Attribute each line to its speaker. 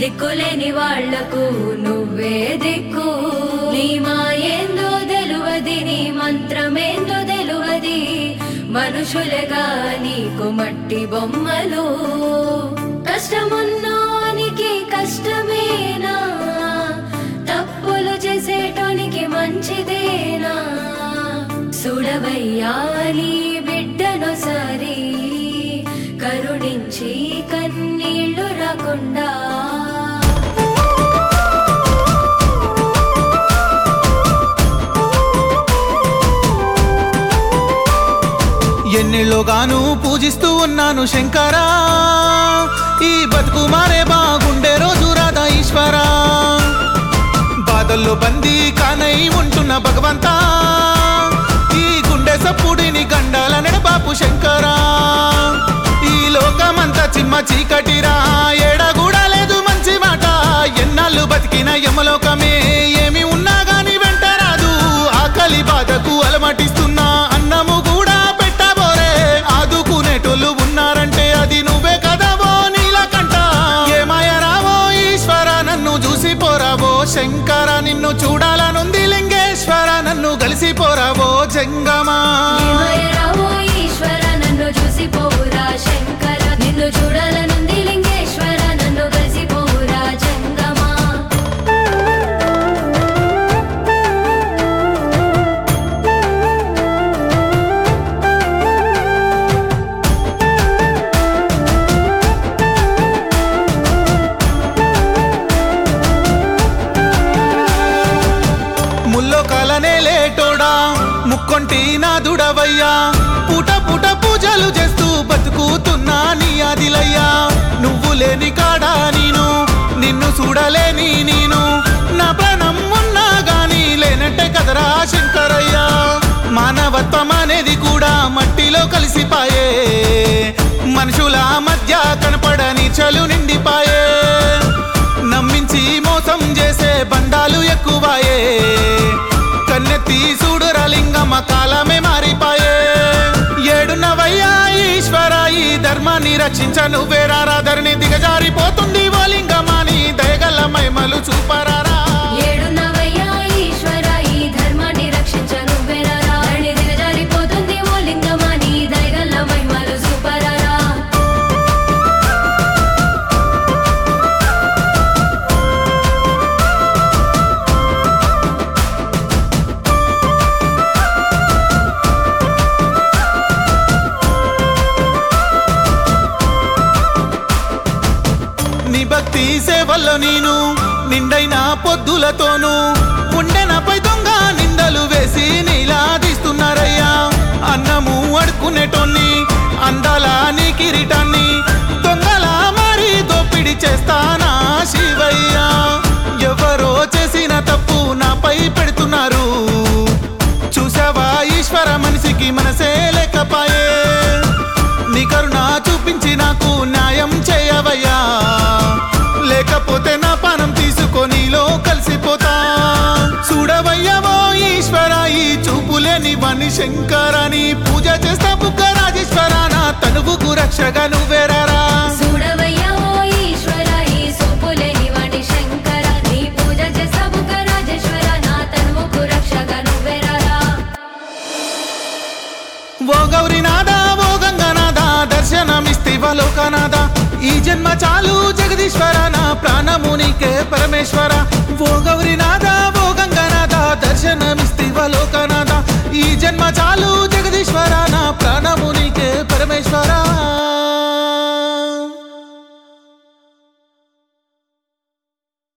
Speaker 1: దిక్కులేని వాళ్లకు నువ్వే దిక్కు నీ మాయేందో తెలువది నీ మంత్రమేందో తెలువది మనుషులుగా నీకు మట్టి బొమ్మలు కష్టమున్నోనికి కష్టమేనా తప్పులు చేసేటోనికి మంచిదేనా సుడవయ్యా నీ బిడ్డను సరి కరుణించి కన్నీళ్లు రాకుండా
Speaker 2: ఎన్నిళ్ళోగాను పూజిస్తూ ఉన్నాను శంకరా ఈ బతుకు మారే బాగుండే రోజు రాధా ఈశ్వరా బాధల్లో బందీ కానై ఉంటున్న భగవంతా ఈ గుండె సప్పుడిని గండాల నడబాపు శంకరా ఈ లోకమంతా చిమ్మ చీకటిరా ఏడ కూడా లేదు మంచి మాట ఎన్నాళ్ళు బతికిన యమలోకమే ఏమి ఉన్నా గాని వెంట రాదు ఆకలి బాధకు అలమటిస్తున్నా అన్నము కూడా పెట్టబోరే ఆదుకునేటోళ్ళు ఉన్నారంటే అది నువ్వే కదవో నీలకంట ఏమాయ రావో ఈశ్వర నన్ను చూసి పోరావో శంకర నిన్ను చూడాలనుంది లింగేశ్వర నన్ను కలిసిపోరావో జంగమా
Speaker 1: ఏమయ్యరావో ఈశ్వర నన్ను చూసి పోవురా శంకర నిన్ను చూడాలనుంది లింగేశ్వర నన్ను కలిసి పోవురా జంగమా
Speaker 2: ముల్లో కాలనే లేటోడా ముక్కొంటి నాదుడవయ్యా పూట పూట పూజలు చేస్తూ బతుకుతున్నా నీ ఆదిలయ్యా నువ్వు లేని కాడా నేను నిన్ను చూడలేని నేను నా ప్రాణం ఉన్నా గాని లేనంటే కదరా శంకరయ్యా మానవత్వం అనేది కూడా మట్టిలో కలిసిపాయే మనుషుల మధ్య కనపడని చలు నిండిపాయే నమ్మించి మోసం చేసే బంధాలు ఎక్కువాయే కన్నెత్తి చూడురా లింగమ్మ కాలమే మారిపాయే ఏడున్నవయ్యా ఈశ్వర ఈ ధర్మాన్ని రక్షించ నువ్వేరా ధరణి దిగజారిపోతుంది ఓ లింగమాని దయగల మైమలు చూపరారా
Speaker 1: ఏడున్నవయ్యా ఈశ్వర ఈ ధర్మాన్ని రక్షించ నువ్వెరారా ధరణి దిగజారిపోతుంది ఓ లింగమా నీ దయగల్ల మహిమలు సూపరారా
Speaker 2: నీ భక్తి సేవల్లో నేను నిండైన పొద్దులతోనూ ఉండెనపై దొంగ నిందలు వేసి నీలాదిస్తున్నారయ్యా అన్నము అడుకునేటోన్ని అందాల నీ కిరీటాన్ని దొంగలా మారి దోపిడి చేస్తానా శివయ్యా ఎవరో చేసిన తప్పు నాపై పెడుతున్నారు చూసావా ఈశ్వర మనిషికి మనసే లేకపాయే నీ కరుణ చూపించి నాకు న్యాయం చేయవయ్యా లేకపోతే నా పానం తీసుకొనిలో కలిసిపోతా చూడవయ్యవో ఈశ్వర ఈ చూపులేని వని శంకరని పూజ చేస్తా బుగ్గ రాజేశ్వర నా తనువుకు రక్షగా నువ్వేరారా
Speaker 1: చూడవయ్యా ఓ ఈశ్వర ఈ సోపులేని వాడి శంకర నీ పూజ చేసావు రాజేశ్వర నా తనువుకు రక్షగా నువ్వెరారా
Speaker 2: ఓ గౌరీనాథ ఓ గంగనాథ దర్శనమిస్తివ లోకనాథ ఈ జన్మ చాలు జగదీశ్వర నా ప్రాణము నీకే పరమేశ్వర ఓ గౌరీనాథ ఓ గంగనాథ దర్శనమిస్తివ లోకనాథ ఈ జన్మ చాలు